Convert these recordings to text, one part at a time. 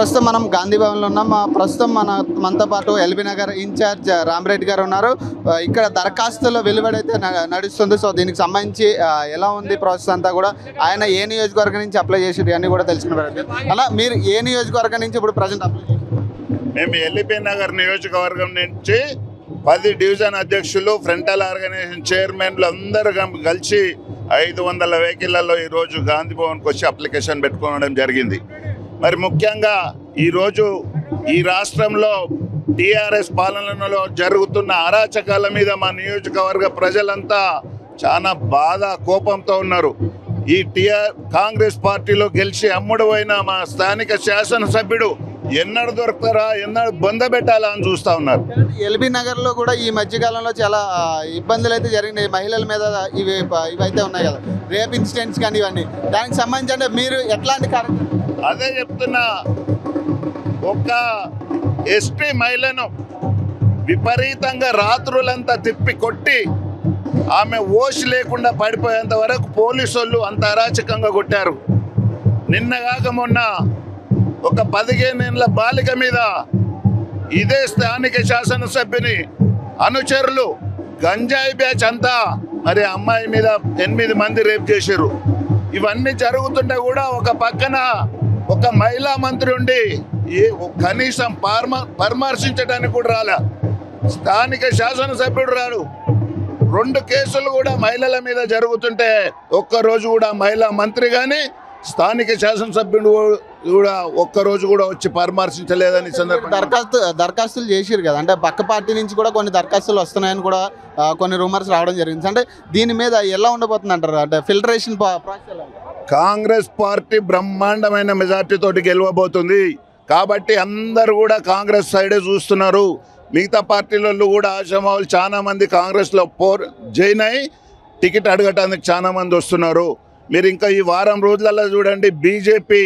ప్రస్తుతం మనం గాంధీ భవన్లో ఉన్నాం ఆ, ప్రస్తుతం మన మనతో పాటు ఎల్బీ నగర్ ఇన్ఛార్జ్ రామరెడ్డి గారు ఉన్నారు ఆ, ఇక్కడ దరఖాస్తుల వెలువడైతే న- నడుస్తుంది సో దీనికి సంబంధించి ఆ, ఎలా ఉంది ప్రాసెస్ అంతా కూడా ఆయన ఏ నియోజకవర్గం నుంచి అప్లై చేసి అన్ని కూడా తెలుసుకున్న ప్రయత్నం. అలా మీరు ఏ నియోజకవర్గం నుంచి ఇప్పుడు ప్రజెంట్ అప్లై చేశారు మేము ఎల్లిపి నగర్ నియోజకవర్గం నుంచి పది డివిజన్ అధ్యక్షులు ఫ్రంటల్ ఆర్గనైజేషన్ చైర్మన్లు అందరూ గం- కలిసి ఐదు వందల వెహికల్లలో ఈరోజు గాంధీ భవన్కి వచ్చి అప్లికేషన్ పెట్టుకోవడం జరిగింది మరి ముఖ్యంగా ఈరోజు ఈ రాష్ట్రంలో టీఆర్ఎస్ పాలనలో జరుగుతున్న అరాచకాల మీద మా నియోజకవర్గ ప్రజలంతా చాలా బాధ కోపంతో ఉన్నారు ఈ టిఆర్ కాంగ్రెస్ పార్టీలో గెలిచి అమ్ముడుపోయిన మా స్థానిక శాసనసభ్యుడు ఎన్నడు దొరుకుతారా ఎన్నడు బొంద పెట్టాలా అని చూస్తా ఉన్నారు ఎల్బీ నగర్లో కూడా ఈ మధ్యకాలంలో చాలా ఆ, ఇబ్బందులు అయితే జరిగినాయి మహిళల మీద ఇవి ఇవైతే ఉన్నాయి కదా రేప్ ఇన్సిడెంట్స్ కానీ ఇవన్నీ దానికి సంబంధించి అంటే మీరు ఎట్లాంటి కార్యక్రమం అదే చెప్తున్నా ఒక ఎస్టీ మహిళను విపరీతంగా రాత్రులంతా తిప్పి కొట్టి ఆమె ఓషి లేకుండా పడిపోయేంత వరకు పోలీసు వాళ్ళు అంత అరాచకంగా కొట్టారు నిన్నగాక మొన్న ఒక పదిహేనేళ్ళ బాలిక మీద ఇదే స్థానిక శాసనసభ్యుని అనుచరులు గంజాయి బ్యాచ్ అంతా మరి ఆ అమ్మాయి మీద ఎనిమిది మంది రేప్ చేశారు ఇవన్నీ జరుగుతుంటే కూడా ఒక పక్కన ఒక మహిళా మంత్రి ఉండి ఏ కనీసం పరామ పరామర్శించడానికి కూడా రాలే స్థానిక శాసనసభ్యుడు రాడు రెండు కేసులు కూడా మహిళల మీద జరుగుతుంటే ఒక్క రోజు కూడా మహిళా మంత్రి కానీ స్థానిక శాసనసభ్యుడు కూడా ఒక్క రోజు కూడా వచ్చి పరామర్శించలేదని ఈ సందర్భంగా దరఖాస్తు దరఖాస్తులు చేసిరు కదా అంటే పక్క పార్టీ నుంచి కూడా కొన్ని దరఖాస్తులు వస్తున్నాయని కూడా ఆ, కొన్ని రూమర్స్ రావడం జరిగింది అంటే దీని మీద ఎలా ఉండబోతుంది అంటారు అంటే ఫిల్టరేషన్ ప్రాసెస్ ఎలా ఉంటుంది? కాంగ్రెస్ పార్టీ బ్రహ్మాండమైన మెజార్టీ తోటి గెలవబోతుంది కాబట్టి అందరూ కూడా కాంగ్రెస్ సైడే చూస్తున్నారు మిగతా పార్టీలలో కూడా ఆశామావులు చాలా మంది కాంగ్రెస్లో పోర్ జైన్ అయి టికెట్ అడగటానికి చాలా మంది వస్తున్నారు మీరు ఇంకా ఈ వారం రోజులలో చూడండి బీజేపీ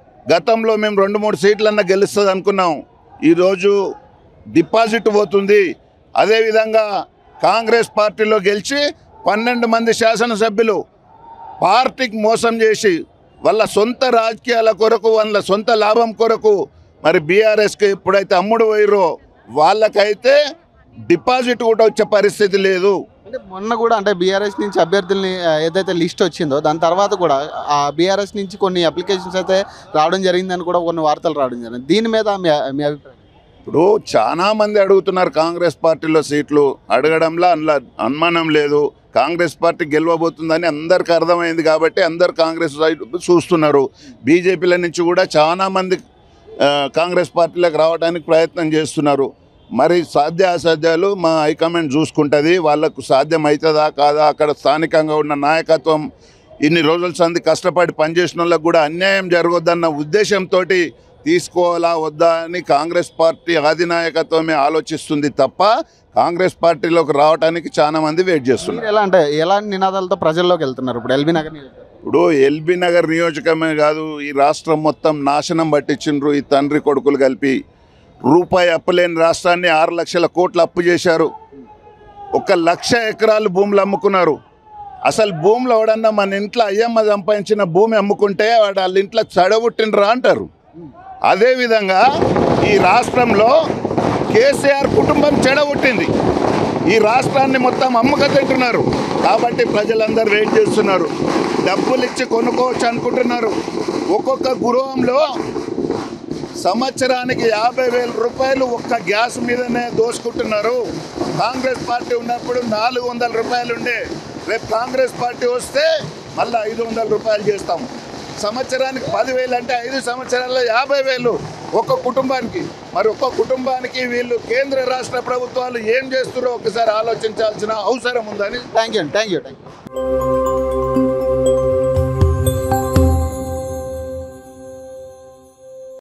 గతంలో మేము రెండు మూడు సీట్లన్నా గెలుస్తుంది అనుకున్నాం ఈరోజు డిపాజిట్ పోతుంది అదేవిధంగా కాంగ్రెస్ పార్టీలో గెలిచి పన్నెండు మంది శాసనసభ్యులు పార్టీకి మోసం చేసి వాళ్ళ సొంత రాజకీయాల కొరకు వాళ్ళ సొంత లాభం కొరకు మరి బీఆర్ఎస్కి ఎప్పుడైతే అమ్ముడు పోయిరో వాళ్ళకైతే డిపాజిట్ కూడా వచ్చే పరిస్థితి లేదు అంటే మొన్న కూడా అంటే బీఆర్ఎస్ నుంచి అభ్యర్థుల్ని ఆ, ఏదైతే లిస్ట్ వచ్చిందో దాని తర్వాత కూడా ఆ బీఆర్ఎస్ నుంచి కొన్ని అప్లికేషన్స్ అయితే రావడం జరిగిందని కూడా కొన్ని వార్తలు రావడం జరిగింది దీని మీద మీ మీ అభిప్రాయం ఇప్పుడు చాలా మంది అడుగుతున్నారు కాంగ్రెస్ పార్టీలో సీట్లు అడగడంలో అందులో అనుమానం లేదు కాంగ్రెస్ పార్టీ గెలవబోతుందని అందరికి అర్థమైంది కాబట్టి అందరు కాంగ్రెస్ సైడ్ చూస్తున్నారు బీజేపీల నుంచి కూడా చాలా మంది ఆ, కాంగ్రెస్ పార్టీలోకి రావడానికి ప్రయత్నం చేస్తున్నారు మరి సాధ్య అసాధ్యాలు మా హైకమాండ్ చూసుకుంటుంది వాళ్ళకు సాధ్యం అవుతుందా కాదా అక్కడ స్థానికంగా ఉన్న నాయకత్వం ఇన్ని రోజుల సంది కష్టపడి పనిచేసిన వాళ్ళకు కూడా అన్యాయం జరగొద్దన్న ఉద్దేశంతో తీసుకోవాలా వద్దా అని కాంగ్రెస్ పార్టీ అధినాయకత్వమే ఆలోచిస్తుంది తప్ప కాంగ్రెస్ పార్టీలోకి రావడానికి చాలా మంది వెయిట్ చేస్తున్నారు మీరు ఎలా అంటే ఎలాంటి నినాదాలతో ప్రజల్లోకి వెళ్తున్నారు ఇప్పుడు ఎల్బీ నగర్ నియోజకవర్గం? ఇప్పుడు ఎల్బీ నగర్ నియోజకమే కాదు ఈ రాష్ట్రం మొత్తం నాశనం పట్టించిండ్రు ఈ తండ్రి కొడుకులు కలిపి రూపాయి అప్పులేని రాష్ట్రాన్ని ఆరు లక్షల కోట్లు అప్పు చేశారు ఒక లక్ష ఎకరాలు భూములు అమ్ముకున్నారు అసలు భూములు ఎవడన్నా మన ఇంట్లో అయ్యమ్మ సంపాదించిన భూమి అమ్ముకుంటే వాడు వాళ్ళ ఇంట్లో చడబుట్టినరా అంటారు అదేవిధంగా ఈ రాష్ట్రంలో కేసీఆర్ కుటుంబం చెడగొట్టింది ఈ రాష్ట్రాన్ని మొత్తం అమ్మక తింటున్నారు కాబట్టి ప్రజలందరూ వెయిట్ చేస్తున్నారు డబ్బులు ఇచ్చి కొనుక్కోవచ్చు అనుకుంటున్నారు ఒక్కొక్క గృహంలో సంవత్సరానికి యాభై వేల రూపాయలు ఒక్క గ్యాస్ మీదనే దోసుకుంటున్నారు కాంగ్రెస్ పార్టీ ఉన్నప్పుడు నాలుగు వందల రూపాయలు ఉండే రేపు కాంగ్రెస్ పార్టీ వస్తే మళ్ళీ ఐదు వందల రూపాయలు చేస్తాం సంవత్సరానికి పదివేలు అంటే ఐదు సంవత్సరాల్లో యాభై వేలు ఒక్క కుటుంబానికి మరి ఒక్క కుటుంబానికి వీళ్ళు కేంద్ర రాష్ట్ర ప్రభుత్వాలు ఏం చేస్తున్నారో ఒకసారి ఆలోచించాల్సిన అవసరం ఉందని థ్యాంక్ యూ అండి థ్యాంక్ యూ థ్యాంక్ యూ